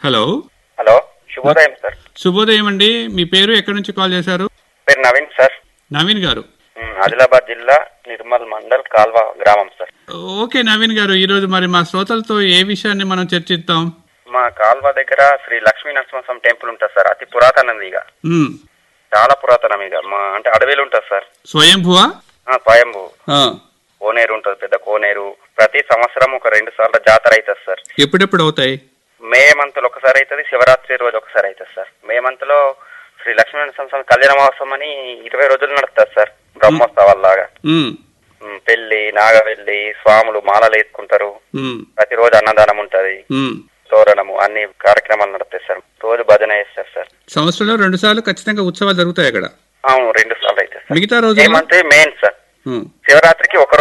Hello hello శుభోదయం sir శుభోదయం అండి మీ పేరు ఎక్కడి నుంచి కాల్ చేశారు పేరు నవీన్ సార్ నవీన్ గారు ఉమ్, ఆదిలాబాద్ జిల్లా నిర్మల్ మండల్ కాల్వ గ్రామం సార్ ఓకే నవీన్ గారు ఈరోజు మరి మా శ్రోతలతో ఏ విషయాన్ని మనం చర్చిద్దాం మా కాల్వ దగ్గర శ్రీ లక్ష్మీ నరసింహస్వామి టెంపుల్ ఉంటుంది సార్ అతి పురాతనది ఇక ఉమ్, చాలా పురాతనం ఇక మా అంటే అడవిలో ఉంటుంది సార్ స్వయంభువా ఆ, స్వయంభూ ఆ, కోనేరు ఉంటుంది పెద్ద కోనేరు ప్రతి సంవత్సరం ఒక రెండు సార్లు జాతర అవుతుంది సార్ ఎప్పుడెప్పుడు అవుతాయి మే మంత్ లో ఒకసారి అవుతుంది శివరాత్రి రోజు ఒకసారి అవుతుంది సార్ మే మంత్ లో శ్రీ లక్ష్మీ నరసింహస్వామి కళ్యాణ మహోత్సవం అని ఇరవై రోజులు నడుస్తుంది సార్ బ్రహ్మోత్సవాల్లాగా ఉమ్, ఉమ్, పెళ్లి నాగవెల్లి స్వాములు మాలలు వేసుకుంటారు ఉమ్, ప్రతిరోజు అన్నదానం ఉంటది ఉమ్. తోరణము అన్ని కార్యక్రమాలు నడుస్తాయి సార్ రోజు భజన చేస్తారు సార్ సంవత్సరంలో రెండు సార్లు ఖచ్చితంగా ఉత్సవాలు జరుగుతాయి అక్కడ అవును రెండు సార్లు అయితే సార్ మిగతా రోజుల్లో ఏమంటే మెయిన్ సార్ ఉమ్. శివరాత్రికి ఒక